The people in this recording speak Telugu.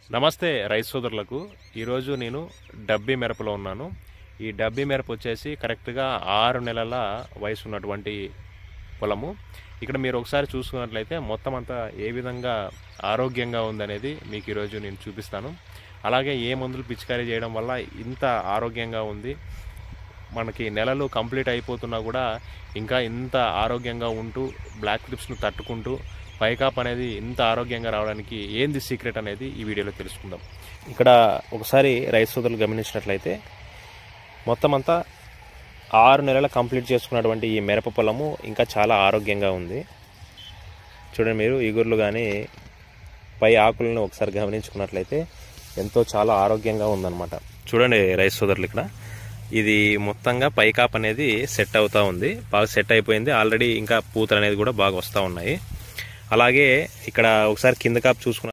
నమస్తే రైతు సోదరులకు ఈరోజు నేను డబ్బీ మిరపలో ఉన్నాను ఈ డబ్బీ మిరప వచ్చేసి కరెక్ట్గా ఆరు నెలల వయసు ఉన్నటువంటి పొలము ఇక్కడ మీరు ఒకసారి చూసుకున్నట్లయితే మొత్తం అంతా ఏ విధంగా ఆరోగ్యంగా ఉందనేది మీకు ఈరోజు నేను చూపిస్తాను అలాగే ఏ మందులు పిచికారీ చేయడం వల్ల ఇంత ఆరోగ్యంగా ఉంది మనకి నెలలు కంప్లీట్ అయిపోతున్నా కూడా ఇంకా ఇంత ఆరోగ్యంగా ఉంటూ బ్లాక్ క్లిప్స్ను తట్టుకుంటూ పైకాప్ అనేది ఇంత ఆరోగ్యంగా రావడానికి ఏంది సీక్రెట్ అనేది ఈ వీడియోలో తెలుసుకుందాం ఇక్కడ ఒకసారి రైతు సోదరులు గమనించినట్లయితే మొత్తం అంతా ఆరు నెలలు కంప్లీట్ చేసుకున్నటువంటి ఈ మిరప పొలము ఇంకా చాలా ఆరోగ్యంగా ఉంది చూడండి మీరు ఇగుర్లు కానీ పై ఆకులను ఒకసారి గమనించుకున్నట్లయితే ఎంతో చాలా ఆరోగ్యంగా ఉందన్నమాట చూడండి రైతు సోదరులు ఇక్కడ ఇది మొత్తంగా పైకాప్ అనేది సెట్ అవుతా ఉంది బాగా సెట్ అయిపోయింది ఆల్రెడీ ఇంకా పూతలు అనేది కూడా బాగా వస్తూ ఉన్నాయి అలాగే ఇక్కడ ఒకసారి కింద కాపు చూసుకున్న